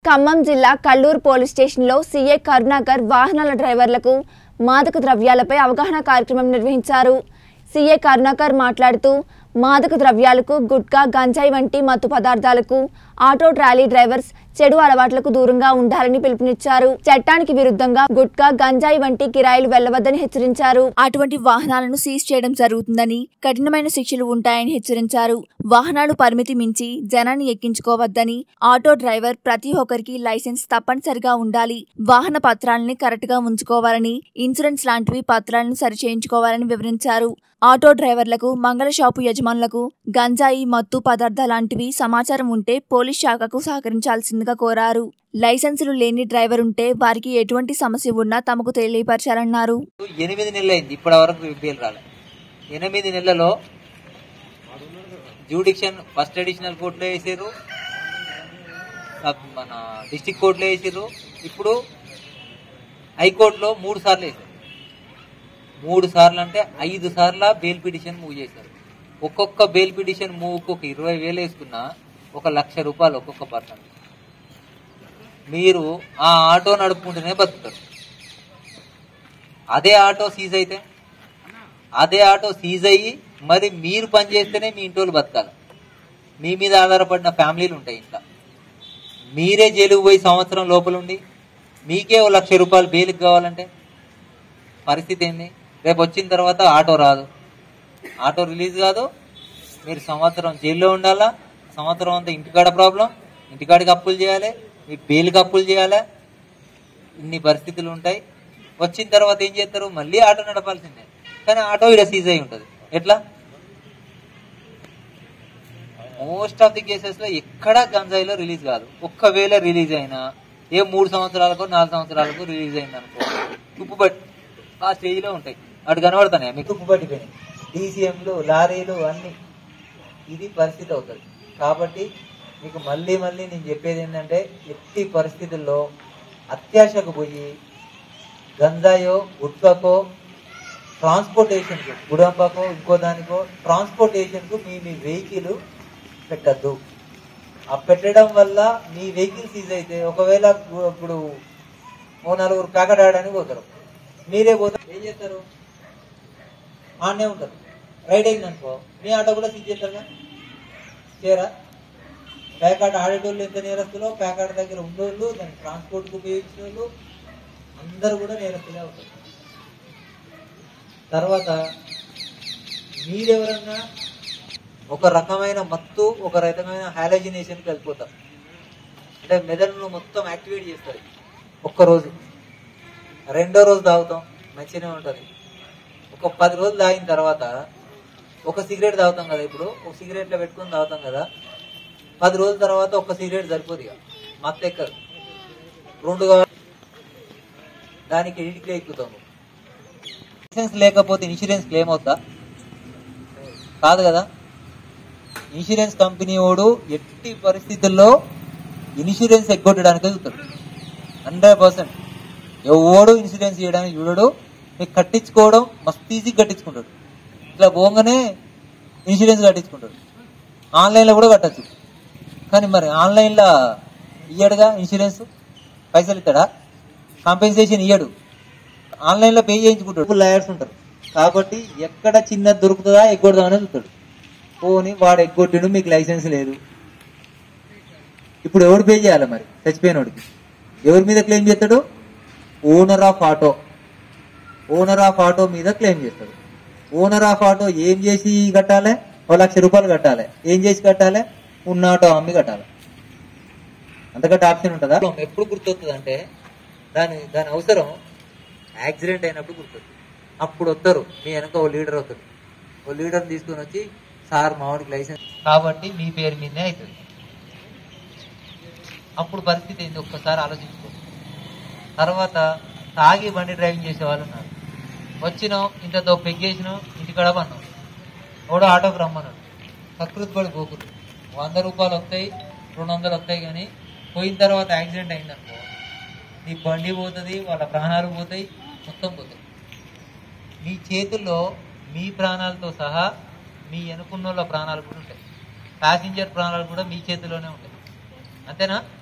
ఖమ్మం జిల్లా కల్లూరు పోలీస్ స్టేషన్లో సీఏ కరుణాకర్ వాహనాల డ్రైవర్లకు మాదక ద్రవ్యాలపై అవగాహన కార్యక్రమం నిర్వహించారు సీఏ కరుణాకర్ మాట్లాడుతూ మాదక ద్రవ్యాలకు గుట్కా గంజాయి వంటి మత్తు పదార్థాలకు ఆటో ట్రాలీ డ్రైవర్స్ చెడు అలవాట్లకు దూరంగా ఉండాలని పిలుపునిచ్చారు చట్టానికి విరుద్ధంగా గుట్కా గంజాయి వంటి కిరాయిలు వెళ్లవద్దని హెచ్చరించారు అటువంటి వాహనాలను సీజ్ చేయడం జరుగుతుందని కఠినమైన శిక్షలు ఉంటాయని హెచ్చరించారు వాహనాలు పరిమితి మించి జనాన్ని ఎక్కించుకోవద్దని ఆటో డ్రైవర్ ప్రతి ఒక్కరికి లైసెన్స్ తప్పనిసరిగా ఉండాలి వాహన పత్రాలని కరెక్ట్ గా ఉంచుకోవాలని ఇన్సూరెన్స్ లాంటివి పత్రాలను సరిచేయించుకోవాలని వివరించారు ఆటో డ్రైవర్లకు మంగళ షాపు యజమానులకు గంజాయి మత్తు పదార్థ లాంటివి సమాచారం ఉంటే పోలీస్ శాఖకు సహకరించాల్సిందిగా కోరారు లైసెన్సులు లేని డ్రైవర్ ఉంటే వారికి ఎటువంటి సమస్య ఉన్నా తమకు తెలియపరచాలన్నారు ఎనిమిది నెలలు అయింది ఇప్పటి వరకు బెయిల్ రాలే ఎనిమిది నెలలలో జ్యూడిక్షన్ ఫస్ట్ అడిషనల్ కోర్టులో వేసారు సబ్ మన డిస్టిక్ కోర్టులో వేసారు ఇప్పుడు హైకోర్టులో మూడు సార్లు వేసారు మూడు సార్లు అంటే ఐదు సార్ల బెయిల్ పిటిషన్ మూవ్ చేశారు ఒక్కొక్క బెయిల్ పిటిషన్ మూవ్కి ఒక ఇరవై వేలు వేసుకున్నా ఒక లక్ష రూపాయలు ఒక్కొక్క పర్సన్ మీరు ఆ ఆటో నడుపుకుంటూనే బతుకుతారు అదే ఆటో సీజ్ అయితే అదే ఆటో సీజ్ అయ్యి మరి మీరు పని చేస్తేనే మీ ఇంటి వాళ్ళు బతకాలి మీ మీద ఆధారపడిన ఫ్యామిలీలు ఉంటాయి ఇంట్లో మీరే జైలుకు పోయి సంవత్సరం లోపల ఉండి మీకే ఓ లక్ష రూపాయలు బెయిల్కి కావాలంటే పరిస్థితి ఏంది రేపు వచ్చిన తర్వాత ఆటో రాదు ఆటో రిలీజ్ కాదు మీరు సంవత్సరం జైల్లో ఉండాలా సంవత్సరం అంతా ఇంటికాడ ప్రాబ్లం ఇంటికాడికి అప్పులు చేయాలి మీ బెయిల్కి అప్పులు చేయాలి ఇన్ని పరిస్థితులు ఉంటాయి వచ్చిన తర్వాత ఏం చేస్తారు మళ్ళీ ఆటో నడపాల్సిందే కానీ ఆటో ఇక్కడ సీజ్ అయి ఉంటుంది ఎట్లా మోస్ట్ ఆఫ్ ది కేసెస్ లో ఎక్కడా గంజాయిలో రిలీజ్ కాదు ఒక్కవేళ రిలీజ్ అయినా ఏ మూడు సంవత్సరాలకు నాలుగు సంవత్సరాలకు రిలీజ్ అయింది అనుకో తుప్పు పట్టి ఆ స్టేజ్ లో ఉంటాయి అటు కనబడుతున్నాయి మీకు తుప్పు పట్టిపోయినాయి డీసీఎంలు లారీలు అన్ని ఇది పరిస్థితి అవుతుంది కాబట్టి మీకు మళ్ళీ మళ్ళీ నేను చెప్పేది ఏంటంటే ఎట్టి పరిస్థితుల్లో అత్యాశకు పోయి గంజాయో గుట్కకో ట్రాన్స్పోర్టేషన్కు గుడంపకో ఇంకో దానికో ట్రాన్స్పోర్టేషన్కు మీ మీ వెహికల్ పెట్టద్దు ఆ పెట్టడం వల్ల మీ వెహికల్ సీజ్ అయితే ఒకవేళ గు- ఇప్పుడు ఓ నలుగురు ప్యాకెట్ ఆడడానికి పోతారు మీరే పోతారు ఏం చేస్తారు ఆడనే ఉంటారు రైడ్ అయింది అనుకో మీ ఆటో కూడా సీజ్ చేస్తారుగా చేయరా ప్యాకెట్ ఆడేటోళ్ళు ఎంత నేరస్తులో ప్యాకెట్ దగ్గర ఉన్నోళ్ళు దాన్ని ట్రాన్స్పోర్ట్కి ఉపయోగించిన వాళ్ళు అందరూ కూడా నేరస్తులే అవుతారు తర్వాత మీరెవరన్నా ఒక రకమైన మత్తు ఒక రకమైన హాలజినేషన్ కలిపోతారు అంటే మెదడును మొత్తం యాక్టివేట్ చేస్తుంది ఒక్కరోజు రెండో రోజు తాగుతాం మంచిగానే ఉంటుంది ఒక పది రోజులు తాగిన తర్వాత ఒక సిగరెట్ తాగుతాం కదా ఇప్పుడు ఒక సిగరెట్లో పెట్టుకొని తాగుతాం కదా పది రోజుల తర్వాత ఒక సిగరెట్ సరిపోదు ఇక మత్తు ఎక్కదు రెండు కావాలి దానికి ఎడిట్లే ఎక్కుతాము లైసెన్స్ లేకపోతే ఇన్సూరెన్స్ క్లెయిమ్ అవుతా కాదు కదా ఇన్సూరెన్స్ కంపెనీ వాడు ఎట్టి పరిస్థితుల్లో ఇన్సూరెన్స్ ఎగ్గొట్టడానికి చూస్తాడు హండ్రెడ్ పర్సెంట్ ఎవడు ఇన్సూరెన్స్ చేయడానికి చూడడు మీకు కట్టించుకోవడం మస్తు ఈజీ కట్టించుకుంటాడు ఇట్లా పోగానే ఇన్సూరెన్స్ కట్టించుకుంటాడు ఆన్లైన్లో కూడా కట్టచ్చు కానీ మరి ఆన్లైన్లో ఇయ్యడుగా ఇన్సూరెన్స్ పైసలు ఇస్తాడా కాంపెన్సేషన్ ఇయ్యడు ఆన్లైన్లో పే చేయించుకుంటాడు లాయర్స్ ఉంటారు కాబట్టి ఎక్కడ చిన్న దొరుకుతుందా ఎగ్గొడదా అనేది చూస్తాడు పోని వాడు ఎగ్గొట్టిండు మీకు లైసెన్స్ లేదు ఇప్పుడు ఎవరు పే చేయాలి మరి చచ్చిపోయినోడికి ఎవరి మీద క్లెయిమ్ చేస్తాడు owner of auto owner of auto మీద క్లెయిమ్ చేస్తాడు ఓనర్ ఆఫ్ ఆటో ఏం చేసి కట్టాలి ఒక లక్ష రూపాయలు కట్టాలి ఏం చేసి కట్టాలి ఉన్న ఆటో అమ్మి కట్టాలి అంతకంటే ఆప్షన్ ఉంటుందా ఎప్పుడు గుర్తొస్తుంది అంటే దాని దాని అవసరం యాక్సిడెంట్ అయినప్పుడు గుర్తొస్తుంది అప్పుడు వస్తారు మీ వెనక ఓ లీడర్ వస్తారు ఓ లీడర్ తీసుకొని వచ్చి సార్ మావాడికి లైసెన్స్ కాబట్టి మీ పేరు మీదనే అవుతుంది అప్పుడు పరిస్థితి ఏంది ఒక్కసారి ఆలోచించుకో తర్వాత తాగి బండి డ్రైవింగ్ చేసే వాళ్ళు ఉన్నారు వచ్చినాం ఇంతతో పెగ్గేసినాం ఇంటికాడ పన్నాం ఎవడో ఆటోకి రమ్మన్నాడు ప్రకృతి పడి పోకురు వంద రూపాయలు వస్తాయి రెండు వందలు వస్తాయి కానీ పోయిన తర్వాత యాక్సిడెంట్ అయిందనుకో నీ బండి పోతుంది వాళ్ళ ప్రాణాలు పోతాయి మొత్తం పోతాయి మీ చేతుల్లో మీ ప్రాణాలతో సహా మీ వెనుకున్న వాళ్ళ ప్రాణాలు కూడా ఉంటాయి ప్యాసింజర్ ప్రాణాలు కూడా మీ చేతిలోనే ఉంటాయి అంతేనా